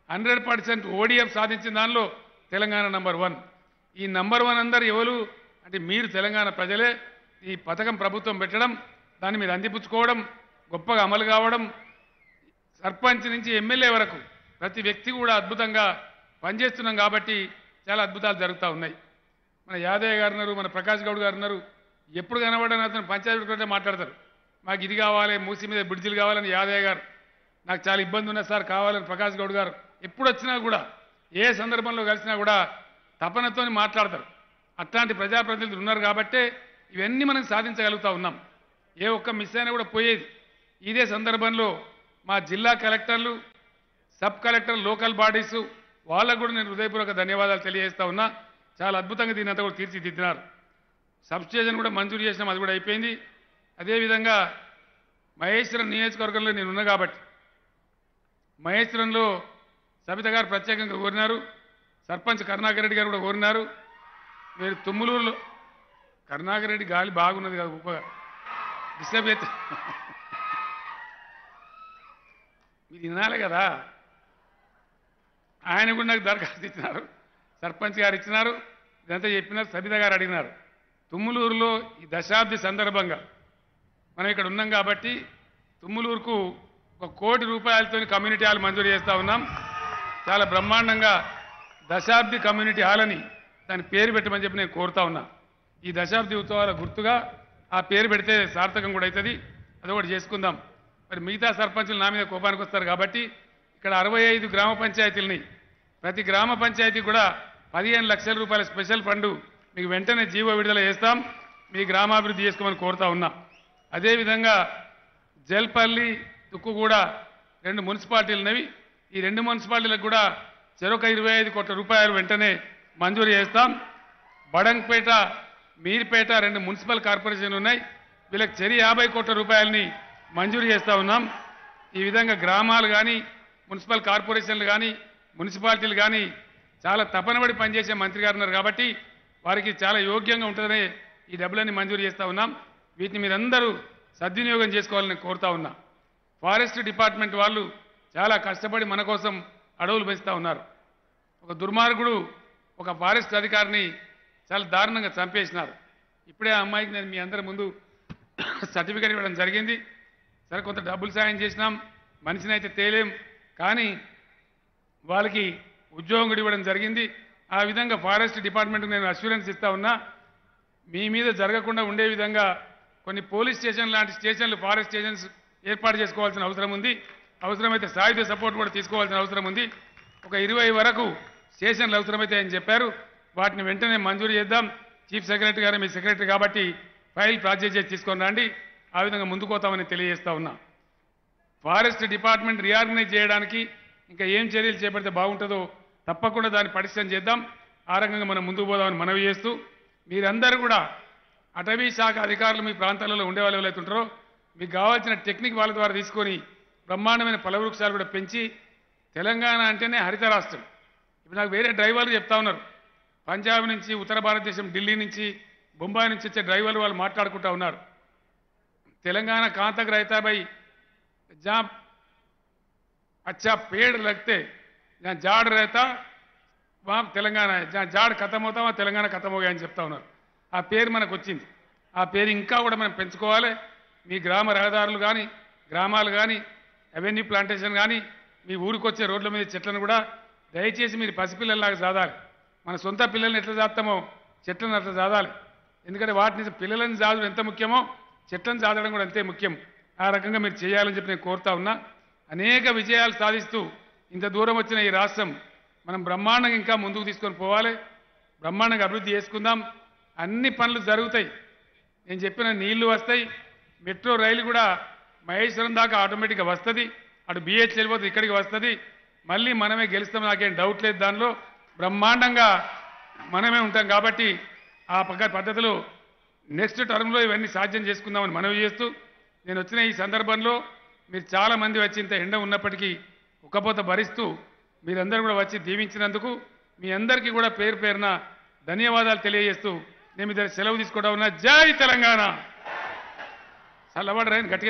hundred percent ODF సాధించిన దానిలో Telangana number one ఈ నంబర్ వన్ అందరు ఎవరు అంటే మీరు తెలంగాణ ప్రజలే ఈ పథకం ప్రభుత్వం పెట్టడం దాన్ని మీరు అందిపుచ్చుకోవడం గొప్పగా అమలు కావడం సర్పంచ్ నుంచి ఎమ్మెల్యే వరకు ప్రతి వ్యక్తి కూడా అద్భుతంగా పనిచేస్తున్నాం కాబట్టి చాలా అద్భుతాలు జరుగుతూ ఉన్నాయి మన యాదయ్య గారు ఉన్నారు మన ప్రకాష్ గౌడ్ గారు ఉన్నారు ఎప్పుడు కనబడని అతను పంచాయతీ గురించి మాట్లాడతారు మాకు ఇది కావాలి మూసి మీద బ్రిడ్జిలు కావాలని యాదయ్య గారు నాకు చాలా ఇబ్బంది ఉన్నది సార్ కావాలని ప్రకాష్ గౌడ్ గారు ఎప్పుడు వచ్చినా కూడా ఏ సందర్భంలో కలిసినా కూడా తపనతో మాట్లాడతారు అట్లాంటి ప్రజాప్రతినిధులు ఉన్నారు కాబట్టే ఇవన్నీ మనం సాధించగలుగుతా ఉన్నాం ఏ ఒక్క మిస్ అయినా కూడా పోయేది ఇదే సందర్భంలో మా జిల్లా కలెక్టర్లు సబ్ కలెక్టర్ లోకల్ బాడీస్ వాళ్ళకు కూడా నేను హృదయపూర్వక ధన్యవాదాలు తెలియజేస్తా ఉన్నా చాలా అద్భుతంగా దీని అంతా కూడా తీర్చిదిద్దినారు సబ్ స్టేషన్ కూడా మంజూరు చేసినాం అది కూడా అయిపోయింది అదేవిధంగా మహేశ్వరం నియోజకవర్గంలో నేను ఉన్నా కాబట్టి మహేశ్వరంలో సబిత గారు ప్రత్యేకంగా కోరినారు సర్పంచ్ కరుణాకర్ రెడ్డి గారు కూడా కోరినారు మీరు తుమ్ములూరులో కరుణాకర్ రెడ్డి గాలి బాగున్నది కదా గొప్పగా డిస్టర్బ్ అయితే మీరు వినాలి కదా ఆయన కూడా నాకు దరఖాస్తు ఇచ్చినారు సర్పంచ్ గారు ఇచ్చినారు ఇదంతా చెప్పినారు సబిత గారు అడిగినారు తుమ్ములూరులో ఈ దశాబ్ది సందర్భంగా మనం ఇక్కడ ఉన్నాం కాబట్టి తుమ్ములూరుకు ఒక కోటి రూపాయలతో కమ్యూనిటీ హాల్ మంజూరు చేస్తా ఉన్నాం చాలా బ్రహ్మాండంగా దశాబ్ది కమ్యూనిటీ హాల్ అని దాని పేరు పెట్టమని చెప్పి నేను కోరుతా ఉన్నా ఈ దశాబ్ది ఉత్సవాల గుర్తుగా ఆ పేరు పెడితే సార్థకం కూడా అవుతుంది అదొకటి చేసుకుందాం మరి మిగతా సర్పంచులు నా మీద కోపానికి వస్తారు కాబట్టి ఇక్కడ అరవై ఐదు గ్రామ పంచాయతీలని ప్రతి గ్రామ పంచాయతీ కూడా పదిహేను లక్షల రూపాయల స్పెషల్ ఫండ్ మీకు వెంటనే జీవో విడుదల చేస్తాం మీ గ్రామాభివృద్ధి చేసుకోమని కోరుతా ఉన్నా అదేవిధంగా జల్పల్లి తుక్కుగూడ రెండు మున్సిపాలిటీలు ఉన్నవి ఈ రెండు మున్సిపాలిటీలకు కూడా చెరొక ఇరవై ఐదు కోట్ల రూపాయలు వెంటనే మంజూరు చేస్తాం బడంగ్పేట మీర్పేట రెండు మున్సిపల్ కార్పొరేషన్లు ఉన్నాయి వీళ్ళకి చెరి యాభై కోట్ల రూపాయలని మంజూరు చేస్తా ఉన్నాం ఈ విధంగా గ్రామాలు కానీ మున్సిపల్ కార్పొరేషన్లు కానీ మున్సిపాలిటీలు కానీ చాలా తపనబడి పనిచేసే మంత్రి గారు ఉన్నారు కాబట్టి వారికి చాలా యోగ్యంగా ఉంటుందనే ఈ డబ్బులన్నీ మంజూరు చేస్తా ఉన్నాం వీటిని మీరందరూ సద్వినియోగం చేసుకోవాలని కోరుతా ఉన్నా ఫారెస్ట్ డిపార్ట్మెంట్ వాళ్ళు చాలా కష్టపడి మన కోసం అడవులు పెంచుతా ఉన్నారు ఒక దుర్మార్గుడు ఒక ఫారెస్ట్ అధికారిని చాలా దారుణంగా చంపేసినారు ఇప్పుడే ఆ అమ్మాయికి నేను మీ అందరి ముందు సర్టిఫికేట్ ఇవ్వడం జరిగింది సరే కొంత డబ్బులు సాయం చేసినాం మనిషిని అయితే తేలేం కానీ వాళ్ళకి ఉద్యోగం కూడా ఇవ్వడం జరిగింది ఆ విధంగా ఫారెస్ట్ డిపార్ట్మెంట్కి నేను అష్యూరెన్స్ ఇస్తా ఉన్నా మీ మీద జరగకుండా ఉండే విధంగా కొన్ని పోలీస్ స్టేషన్ లాంటి స్టేషన్లు ఫారెస్ట్ స్టేషన్స్ ఏర్పాటు చేసుకోవాల్సిన అవసరం ఉంది అవసరమైతే సాయుధ సపోర్ట్ కూడా తీసుకోవాల్సిన అవసరం ఉంది ఒక ఇరవై వరకు స్టేషన్లు అవసరమైతే అని చెప్పారు వాటిని వెంటనే మంజూరు చేద్దాం చీఫ్ సెక్రటరీ గారు మీ సెక్రటరీ కాబట్టి ఫైల్ ప్రాసెస్ చేసి తీసుకొని రండి ఆ విధంగా ముందుకు పోతామని తెలియజేస్తా ఉన్నా ఫారెస్ట్ డిపార్ట్మెంట్ రీఆర్గనైజ్ చేయడానికి ఇంకా ఏం చర్యలు చేపడితే బాగుంటుందో తప్పకుండా దాన్ని పటిష్టం చేద్దాం ఆ రకంగా మనం ముందుకు పోదామని మనవి చేస్తూ మీరందరూ కూడా అటవీ శాఖ అధికారులు మీ ప్రాంతాలలో ఉండే వాళ్ళు ఎవరైతే ఉంటారో మీకు కావాల్సిన టెక్నిక్ వాళ్ళ ద్వారా తీసుకొని బ్రహ్మాండమైన ఫల వృక్షాలు కూడా పెంచి తెలంగాణ అంటేనే హరిత రాష్ట్రం ఇప్పుడు నాకు వేరే డ్రైవర్లు చెప్తా ఉన్నారు పంజాబ్ నుంచి ఉత్తర భారతదేశం ఢిల్లీ నుంచి బొంబాయి నుంచి వచ్చే డ్రైవర్లు వాళ్ళు మాట్లాడుకుంటా ఉన్నారు तेलंगाना कहाँ तक रहता है भाई जहाँ अच्छा पेड़ लगते जहाँ झाड़ रहता वहाँ తెలంగాణ है जहाँ झाड़ खत्म होता वहाँ తెలంగాణ ఖతం हो गया అని చెప్తా ఉన్నారు ఆ పేరు మనకు వచ్చింది ఆ పేరు ఇంకా కూడా మనం పెంచుకోవాలి మీ గ్రామ రహదారులు కానీ గ్రామాలు కానీ అవెన్యూ ప్లాంటేషన్ కానీ మీ ఊరికి వచ్చే రోడ్ల మీద చెట్లను కూడా దయచేసి మీరు పసిపిల్లల్లాగా చదాలి మన సొంత పిల్లల్ని ఎట్లా చాస్తామో చెట్లను అట్లా చదాలి ఎందుకంటే వాటిని పిల్లలని చాదడం ఎంత ముఖ్యమో చెట్లను చాదడం కూడా అంతే ముఖ్యం ఆ రకంగా మీరు చేయాలని చెప్పి నేను కోరుతా ఉన్నా అనేక విజయాలు సాధిస్తూ ఇంత దూరం వచ్చిన ఈ రాష్ట్రం మనం బ్రహ్మాండంగా ఇంకా ముందుకు తీసుకొని పోవాలి బ్రహ్మాండంగా అభివృద్ధి చేసుకుందాం అన్ని పనులు జరుగుతాయి నేను చెప్పిన నీళ్లు వస్తాయి మెట్రో రైలు కూడా మహేశ్వరం దాకా ఆటోమేటిక్గా వస్తుంది అటు బిహెచ్ వెళ్ళిపోతే ఇక్కడికి వస్తుంది మళ్ళీ మనమే గెలుస్తాం నాకేం డౌట్ లేదు దానిలో బ్రహ్మాండంగా మనమే ఉంటాం కాబట్టి ఆ పక్క పద్ధతిలో నెక్స్ట్ టర్మ్లో ఇవన్నీ సాధ్యం చేసుకుందామని మనవి చేస్తూ నేను వచ్చిన ఈ సందర్భంలో మీరు చాలా మంది వచ్చి ఇంత ఎండ ఉన్నప్పటికీ ఉక్కపోత భరిస్తూ మీరందరూ కూడా వచ్చి దీవించినందుకు మీ అందరికీ కూడా పేరు పేరున ధన్యవాదాలు తెలియజేస్తూ నేను మీ దగ్గర సెలవు తీసుకోవడం ఉన్నా జై తెలంగాణ చల్లబడరా గట్టిగా